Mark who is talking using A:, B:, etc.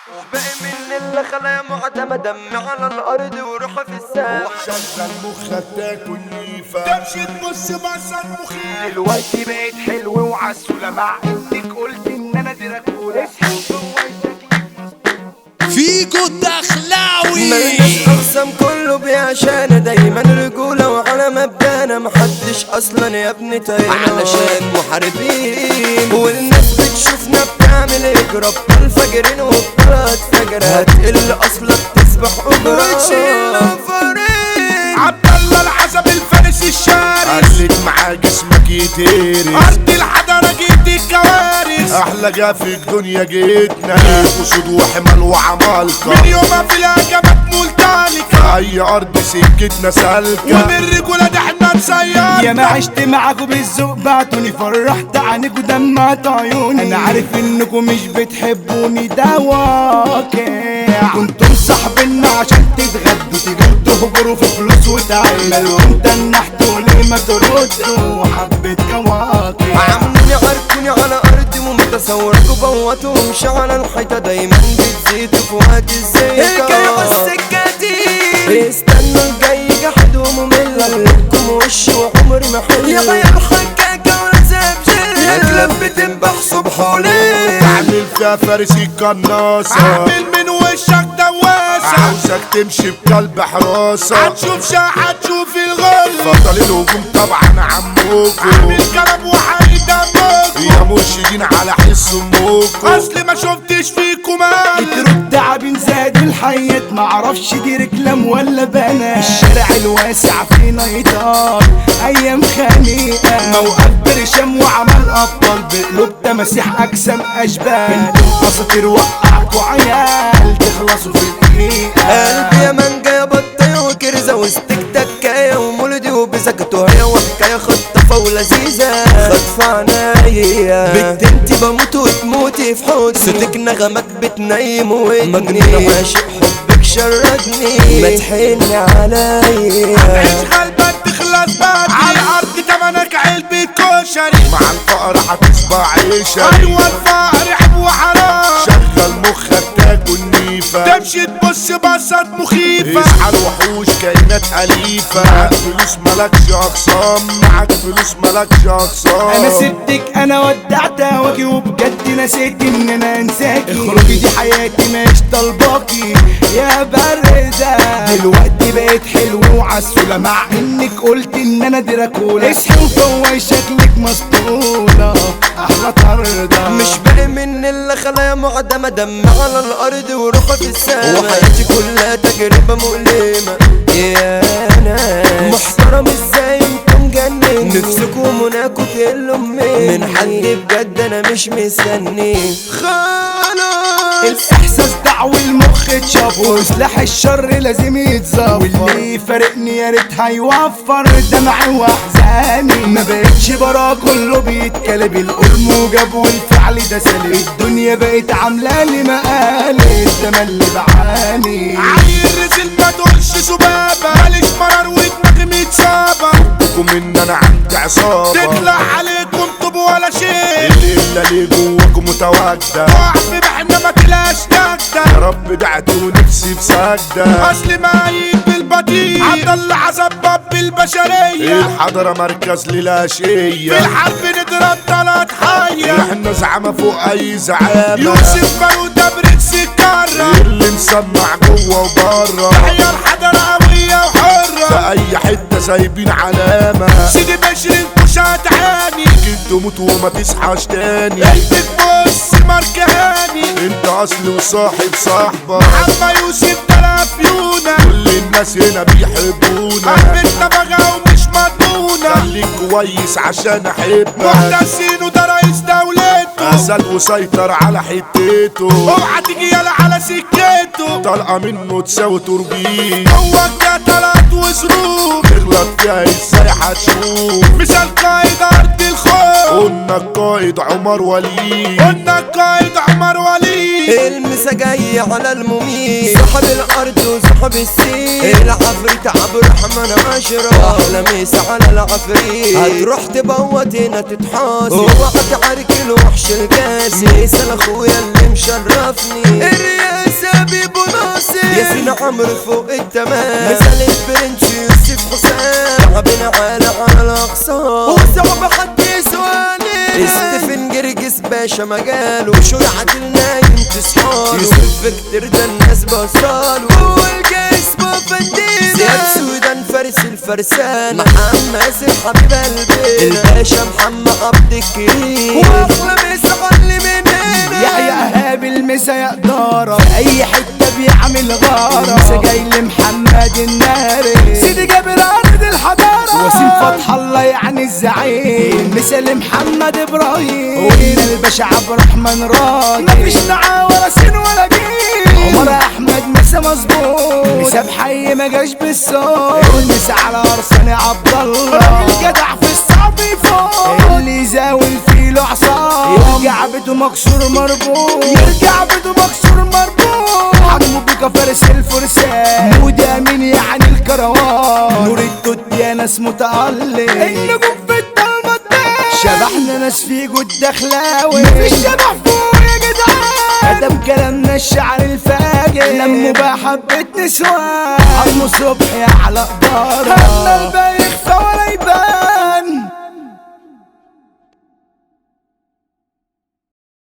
A: باقي من اللي خلايا معتمدة على الأرض وروحه في السماء
B: شغل مخك تاكل نيفا تمشي تبص بس المخيف
C: دلوقتي بقيت حلو وعسولة مع انك قلت ان انا دراكولا
D: فيجو الدخلاوي
A: ملناش أقسم كله بيعشانا دايما رجولة وعلى مبدانا محدش أصلا يا ابني طايقنا علشان محاربين والناس بتشوفنا بتعمل إجراب الفجرين وبطلعت فجر هتقل أصلا تسبح أجرام
C: عبد الله العزب الفارس الشاري
B: قلت معاه جسمك يتهري
C: ارض الحضارة جيت الكوارث
B: احلى جا في الدنيا جيتنا اسود وحمل وعمالقة
C: من يومها في الهجمات ملتالكة
B: اي ارض سكتنا سالكة
C: وبالرجولة ده احنا نسير
E: يا ما عشت معاكم بالذوق بعتوني فرحت عنك ودمعت عيوني انا عارف انكم مش بتحبوني ده واقع كنتم صاحبنا عشان تتغدوا تيجوا تهجروا في فلوس وتعالى وانت تنحتوا ليه ما تردوا حبة كواكع
A: عاملين عاركوني على أرضي ومتصوركوا بوتوا ومشي على الحيطة دايما بتزيدوا في وقت الزيطة الجاي والسكاتي استنوا الجاي جحد وممل لكم وش وعمري ما حل يا غير حكاكة ولا زبزل يا كلاب بتنبح صبح وليل
B: عامل فيها فارس القناصة
C: عامل من وشك دواسة
B: عاوزك تمشي بقلب حراسة
C: هتشوف شاحة هتشوف الغل
B: فضل الهجوم طبعا عمكم
C: عامل كلام وحيد دمكم
B: يا مرشدين على حس امكم
C: اصل ما شفتش فيكم انا
E: ترد عبين زاد الحياة معرفش دي ركلام ولا بنات الشارع الواسع في نيطان ايام خنيقة موقف برشام وعمل ابطال بقلوب تماسيح اجسام اشبال انتم اساطير وقعكوا عيال تخلصوا في دقيقة
A: قلبي يا مانجا يا بطاية وكرزة وستيك تكاية ومولدي وبزكته هي وحكاية خطافة ولذيذة خطفة عنايا بنت انتي بموت وتموتي في حضني صوتك نغمك بتنيم ودني مجنون عاشق حبك شردني ما تحن عليا
C: عيش قلبك تخلص بدري على الارض تمنك علبة كشري
B: مع الفقر هتصبح عيشة
C: ايوه الفقر عيب وحرام
B: شغل مخك تاكل نيفا
C: تمشي تبص بصات مخيفة
B: اصحى الوحوش كائنات أليفة معاك فلوس ملكش أخصام معاك فلوس ملكش أخصام
E: انا سبتك انا ودعت هواكي وبجد نسيت ان انا انساكي اخرجي دي حياتي مش طالباكي يا باردة دلوقتي بقيت حلو وعسولة مع انك قلت ان انا دراكولا اصحي وفوقي شكلك مسطولة احلى طردة
A: مش باقي من اللي خلايا معدمة دم على الأرض وروحه في السما وحياتي كلها تجربة مؤلمة يا ناس محترم ازاي انتم جنن نفسكم مناكوا تقلوا من من حد بجد انا مش مستني خلاص
E: الاحساس دعوي المخ اتشاف وسلاح الشر لازم يتظبط واللي يفارقني يا ريت هيوفر دمعي واحزاني ما بقتش برا كله بيتكلم القول موجب والفعل ده سالب الدنيا بقت عامله لي مقالب ده اللي بعاني
C: عيل رزل ما تقولش سبابة ماليش مرار ودماغي متصابة
B: لكم إن أنا عندي عصابة
C: تطلع عليكم طب ولا شيء
B: اللي إلا ليه جواكم متواجدة
C: وقع في بحنا ما تلاش
B: يا
C: نجدة
B: رب دعت ونفسي في سجدة
C: اصل مايل بالبطيء عبد الله عزب باب البشرية
B: الحضرة مركز
C: في
B: للاشقية
C: الحرب نضرب تلات حية
B: احنا زعمة فوق أي زعامة
C: يوسف بارودة برنس الكرة
B: اللي مسمع جوه وبره
C: تحية الحضرة قوية
B: في
C: وحرة
B: أي حتة سايبين علامة
C: سيدي بشر انكشات عاني
B: ممكن تموت وما تصحاش تاني
C: انت تبص ماركة هاني
B: انت اصلي وصاحب صاحبك
C: عما يوسف تلافيونا
B: كل الناس هنا بيحبونا
C: حبتنا بقى ومش مضمونة
B: خليك كويس عشان احبك
C: محتسين وده رئيس دولته
B: اسد وسيطر على حتته
C: اوعى تيجي يلا على سكته
B: طلقة منه تساوي توربين
C: هو ده طلعت وصروف
B: تغلط فيها ازاي هتشوف
C: مثال قائد ارض الخوف
B: قلنا القائد عمر وليد
C: قلنا قائد عمر وليد
A: المسا جاي على المميت صاحب الارض وصاحب السين العفريت عبد الرحمن اشرف احلى مسا على العفريت هتروح تبوت هنا تتحاسب اوعى تعارك الوحش القاسي مسا لاخويا اللي مشرفني الرياح عمرو فوق التمام مثال البرنس يوسف حسام تعبنا على على الاقصى وصعب حد يسواني استفن جرجس باشا مجاله وشور عادل نايم تصحاله يوسف فيكتور ده الناس بصاله هو الجسم فدينا زياد سودان فارس الفرسان محمد ماسك حبيب قلبي الباشا محمد عبد الكريم واحلى مسغلي مننا
E: يحيى اهاب المسا يقدر في اي حته بيعمل غاره المسا جاي لمحمد الناري سيدي جابر ارض الحضاره وسيم فتح الله يعني الزعيم مسا لمحمد ابراهيم وقيل الباشا عبد الرحمن راجل مفيش معاه ولا سين ولا جيل عمر احمد مسا مظبوط مسا بحي ما جاش بالصوت المسا على ارسني عبد الله راجل جدع في الصعب يفوق اللي يزاول فيه له عصام يرجع بيته مكسور مربوط يرجع بيته مكسور مربوط حجمه بيكا فارس الفرسان مودي امين يعني الكروان نور التوت يا ناس متألق النجوم في الضلمة الداس شبحنا ناس في جود دخلاوي مفيش شبح فوق يا جدعان ادم كلامنا الشعر الفاجر لموا بقى حبة نسوان عمو صبحي على قدارة اما الباقي